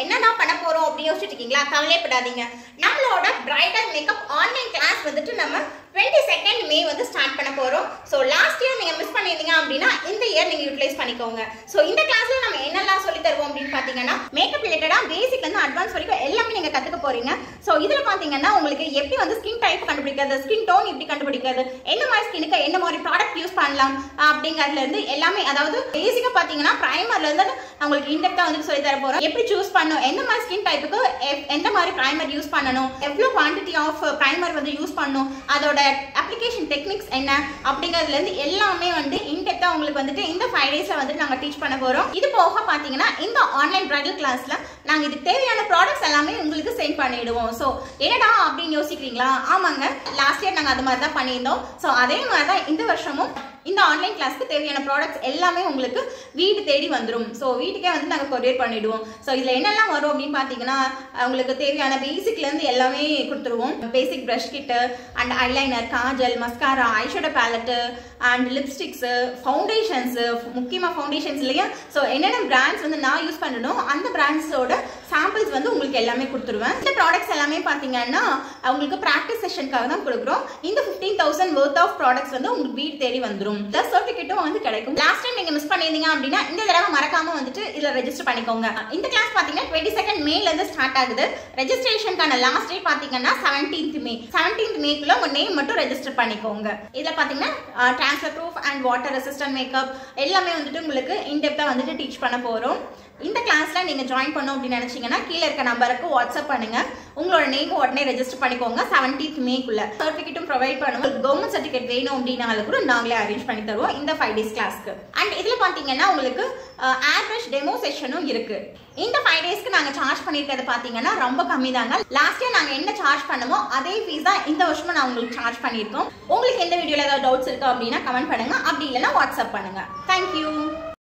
என்னதான் பண்ண போறோம் அப்படின்னு யோசிச்சுட்டு இருக்கீங்களா கவலைப்படாதீங்க நம்மளோட பிரைடல் மேக்கப் ஆன்லைன் கிளாஸ் வந்துட்டு நம்ம டுவெண்ட்டி செகண்ட் மே வந்து ஸ்டார்ட் பண்ண போறோம் ஸோ லாஸ்ட் இயர் நீங்க மிஸ் பண்ணியிருந்தீங்க அப்படின்னா இந்த இயர் நீங்க யூட்டிலைஸ் பண்ணிக்கோங்க ஸோ இந்த கிளாஸ்ல நம்ம என்னெல்லாம் சொல்லி தருவோம் அப்படின்னு பாத்தீங்கன்னா மேக்கப் ரிலேட்டடா பேசிக்ல இருந்து அட்வான்ஸ் வரைக்கும் எல்லாமே நீங்க கத்துக்க போறீங்க ஸோ இதுல பாத்தீங்கன்னா உங்களுக்கு எப்படி வந்து ஸ்கின் டைப் கண்டுபிடிக்கிறது ஸ்கின் டோன் எப்படி கண்டுபிடிக்கிறது என்ன மாதிரி ஸ்கினுக்கு என்ன மாதிரி ப்ராடக்ட் யூஸ் பண்ணலாம் அப்படிங்கறதுல இருந்து எல்லாமே அதாவது பேசிக்கா பாத்தீங்கன்னா பிரைமர்ல இருந்து நான் உங்களுக்கு இன்டெப்தா வந்து சொல்லி தர போறோம் எப்படி சூஸ் பண்ணும் எந்த மாதிரி ஸ்கின் டைப்புக்கு எந்த மாதிரி பிரைமர் யூஸ் பண்ணணும் எவ்வளவு குவான்டிட்டி ஆஃப் பிரைமர் வந்து யூஸ் பண்ணணும் அதோட அப்ளிகேஷன் டெக்னிக்ஸ் என்ன அப்படிங்கறதுல இருந்து எல்லாமே வந்து இன்டெப்தா உங்களுக்கு வந்துட்டு இந்த ஃபைவ் டேஸ்ல வந்து நாங்க டீச் பண்ண போறோம் இது போக பாத்தீங்கன்னா இந்த ஆன்லைன் பிரைடல் கிளாஸ்ல நாங்க இதுக்கு தேவையான ப்ராடக்ட்ஸ் எல்லாமே உங்களுக்கு சென்ட் பண்ணிடுவோம் ஸோ என்னடா அப்படின்னு யோசிக்கிறீங்களா ஆமாங்க லாஸ்ட் இயர் நாங்க அது மாதிரி தான் பண்ணியிருந்தோம் ஸோ அதே மாதிரி தான் இந்த வருஷமும் இந்த ஆன்லைன் கிளாஸ்க்கு தேவையான ப்ராடக்ட்ஸ் எல்லாமே உங்களுக்கு வீடு தேடி வந்துடும் ஸோ வீட்டுக்கே வந்து நாங்கள் கொரியர் பண்ணிடுவோம் ஸோ இதில் என்னெல்லாம் வரும் அப்படின்னு பார்த்தீங்கன்னா உங்களுக்கு தேவையான பேசிக்லேருந்து எல்லாமே கொடுத்துருவோம் basic brush kit and eyeliner kajal mascara eyeshadow palette and lipsticks foundations முக்கியமாக ஃபவுண்டேஷன்ஸ் இல்லையா ஸோ என்னென்ன பிராண்ட்ஸ் வந்து நான் யூஸ் பண்ணணும் அந்த பிராண்ட்ஸோட சாம்பிள்ஸ் வந்து உங்களுக்கு எல்லாமே கொடுத்துருவேன் இந்த ப்ராடக்ட்ஸ் எல்லாமே பார்த்தீங்கன்னா உங்களுக்கு ப்ராக்டிஸ் செஷனுக்காக தான் கொடுக்குறோம் இந்த fifteen thousand worth of products வந்து உங்களுக்கு வீடு தேடி வந்துடும் இந்த சர்டிஃபிகேட்டும் வந்து கிடைக்கும் லாஸ்ட் டைம் நீங்க மிஸ் பண்ணியிருந்தீங்க அப்படின்னா இந்த தடவை மறக்காம வந்துட்டு இதுல ரெஜிஸ்டர் பண்ணிக்கோங்க இந்த கிளாஸ் பாத்தீங்கன்னா டுவெண்ட்டி செகண்ட் மேல இருந்து ஸ்டார்ட் ஆகுது ரெஜிஸ்ட்ரேஷனுக்கான லாஸ்ட் டேட் பாத்தீங்கன்னா செவன்டீன்த் மே செவன்டீன்த் மேக்குள்ள உங்க நேம் மட்டும் ரெஜிஸ்டர் பண்ணிக்கோங்க இதுல பாத்தீங்கன்னா transfer proof and water resistant makeup எல்லாமே வந்துட்டு உங்களுக்கு இன்டெப்தா வந்துட்டு டீச் பண்ண போறோம் இந்த கிளாஸ்ல நீங்க ஜாயின் பண்ணோம் அப்படின்னு நினைச்சீங்கன்னா கீழே இருக்க நம்பருக்கு வாட்ஸ்அப் பண்ணுங்க உங்களோட நேம் உடனே ரெஜிஸ்டர் பண்ணிக்கோங்க செவன்டீன்த் மேக்குள்ள சர்டிஃபிகேட்டும் ப்ரொவைட் பண்ணுவோம் கவர்மெண்ட் சர்டிஃபிகேட் வேணும் அப்படின்னாலும் கூட நாங்களே அரேஞ்ச் பண்ணி தருவோம் இந்த ஃபைவ் டேஸ் கிளாஸ்க்கு அண்ட் இதுல பாத்தீங்கன்னா உங்களுக்கு ஏர் பிரஷ் டெமோ செஷனும் இருக்கு இந்த ஃபைவ் டேஸ்க்கு நாங்க சார்ஜ் பண்ணிருக்கிறது பாத்தீங்கன்னா ரொம்ப கம்மி தாங்க லாஸ்ட் இயர் நாங்க என்ன சார்ஜ் பண்ணமோ அதே ஃபீஸ் தான் இந்த வருஷமும் நான் உங்களுக்கு சார்ஜ் பண்ணியிருக்கோம் உங்களுக்கு எந்த வீடியோல ஏதாவது டவுட்ஸ் இருக்கு அப்படின்னா கமெண்ட் பண்ணுங்க அப்படி இல்லைன்னா வாட்ஸ்அப் பண்ணுங்க தேங்க்யூ